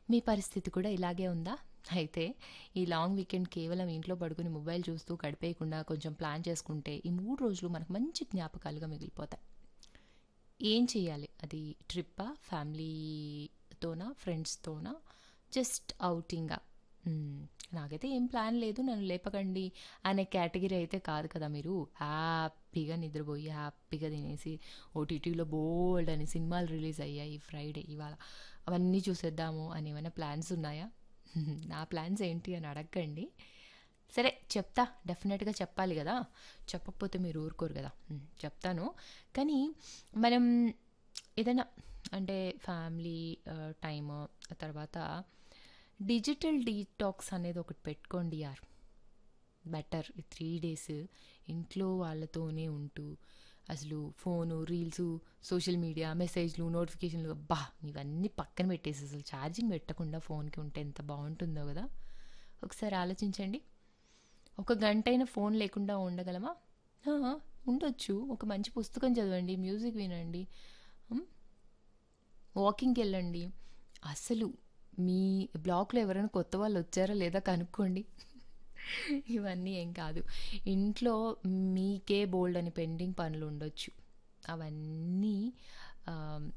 మీ పరిస్థితి కూడా ఇలాగే ఉందా అయితే ఈ లాంగ్ వీకెండ్ కేవలం ఇంట్లో పడుకుని మొబైల్ చూస్తూ గడిపేయకుండా కొంచెం ప్లాన్ చేసుకుంటే ఈ మూడు రోజులు మనకు మంచి జ్ఞాపకాలుగా మిగిలిపోతాయి ఏం చేయాలి అది ట్రిప్పా ఫ్యామిలీతోనా ఫ్రెండ్స్తోనా జస్ట్ అవుటింగా మ్మ్. నాకైతే ఏం ప్లాన్ లేదు నన్ను లేపకండి అనే కేటగిరీ అయితే కాదు కదా మీరు హ్యాపీగా నిద్రపోయి హ్యాపీగా తినేసి ఓటీటీలో బోల్డ్ అని సినిమాలు రిలీజ్ అయ్యాయి ఫ్రైడే ఇవాళ అవన్నీ చూసేద్దాము అని ఏమైనా ప్లాన్స్ ఉన్నాయా నా ప్లాన్స్ ఏంటి అని అడగండి సరే చెప్తా డెఫినెట్గా చెప్పాలి కదా చెప్పకపోతే మీరు ఊరుకోరు కదా మ్మ్, చెప్తాను కానీ మనం ఏదైనా అంటే ఫ్యామిలీ టైమ్ తర్వాత డిజిటల్ డీటాక్స్ అనేది ఒకటి పెట్టుకోండి యార్ బెటర్ ఈ త్రీ డేస్ ఇంట్లో వాళ్ళతోనే ఉంటూ అసలు ఫోను రీల్స్ సోషల్ మీడియా మెసేజ్లు నోటిఫికేషన్లు అబ్బా ఇవన్నీ పక్కన పెట్టేసి అసలు ఛార్జింగ్ పెట్టకుండా ఫోన్కి ఉంటే ఎంత బాగుంటుందో కదా ఒకసారి ఆలోచించండి ఒక గంట అయినా ఫోన్ లేకుండా ఉండగలమా ఆ, ఉండొచ్చు ఒక మంచి పుస్తకం చదవండి మ్యూజిక్ వినండి ఉమ్, వాకింగ్కి వెళ్ళండి అసలు మీ బ్లాక్లో ఎవరైనా కొత్త వాళ్ళు వచ్చారా లేదా కనుక్కోండి ఇవన్నీ ఏం కాదు ఇంట్లో మీకే బోల్డ్ అని పెండింగ్ పనులు ఉండొచ్చు అవన్నీ ఆ,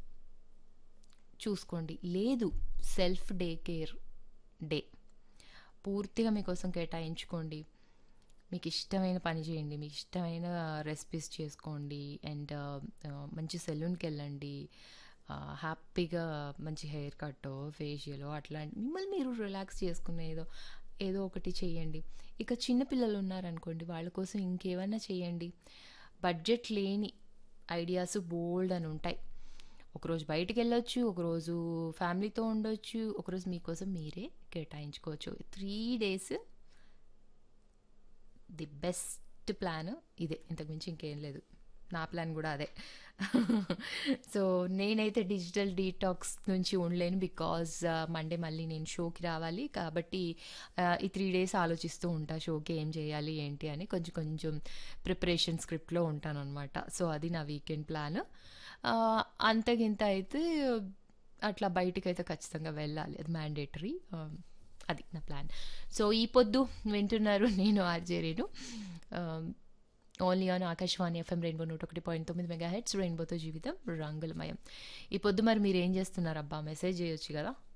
చూసుకోండి లేదు సెల్ఫ్ డే కేర్ డే పూర్తిగా మీకోసం కేటాయించుకోండి మీకు ఇష్టమైన పని చేయండి మీకు ఇష్టమైన రెసిపీస్ చేసుకోండి అండ్ మంచి సెలూన్కి వెళ్ళండి ఆ, హ్యాపీగా మంచి హెయిర్ కట్ ఫేషియల్ అట్లాంటి మిమ్మల్ని మీరు రిలాక్స్ చేసుకునే ఏదో ఏదో ఒకటి చేయండి ఇక చిన్నపిల్లలు ఉన్నారనుకోండి వాళ్ళ కోసం ఇంకేమైనా చేయండి బడ్జెట్ లేని ఐడియాస్ బోల్డ్ అని ఉంటాయి ఒకరోజు బయటికి వెళ్ళొచ్చు ఒకరోజు ఫ్యామిలీతో ఉండొచ్చు ఒకరోజు మీకోసం మీరే కేటాయించుకోవచ్చు three days the best plan ఇదే ఇంతకుమించి ఇంకేం లేదు నా ప్లాన్ కూడా అదే సో నేనైతే డిజిటల్ డీటాక్స్ నుంచి ఉండలేను బికాజ్ మండే మళ్ళీ నేను షోకి రావాలి కాబట్టి ఆ, ఈ త్రీ డేస్ ఆలోచిస్తూ ఉంటా షోకి ఏం చేయాలి ఏంటి అని కొంచెం కొంచెం ప్రిపరేషన్ స్క్రిప్ట్లో ఉంటాను అనమాట సో అది నా వీకెండ్ ప్లాన్ అంతకింత అయితే అట్లా బయటికి అయితే ఖచ్చితంగా వెళ్ళాలి అది మ్యాండేటరీ అది నా ప్లాన్ సో ఈ పొద్దు వింటున్నారు నేను ఆర్జేరేను only on Akashvani FM rainbow నూట ఒకటి పాయింట్ తొమ్మిది మెగా హెడ్స్ రెయిన్బోతో జీవితం రంగులమయం ఈ పొద్దు మరి మీరు ఏం చేస్తున్నారు అబ్బా మెసేజ్ చేయొచ్చు కదా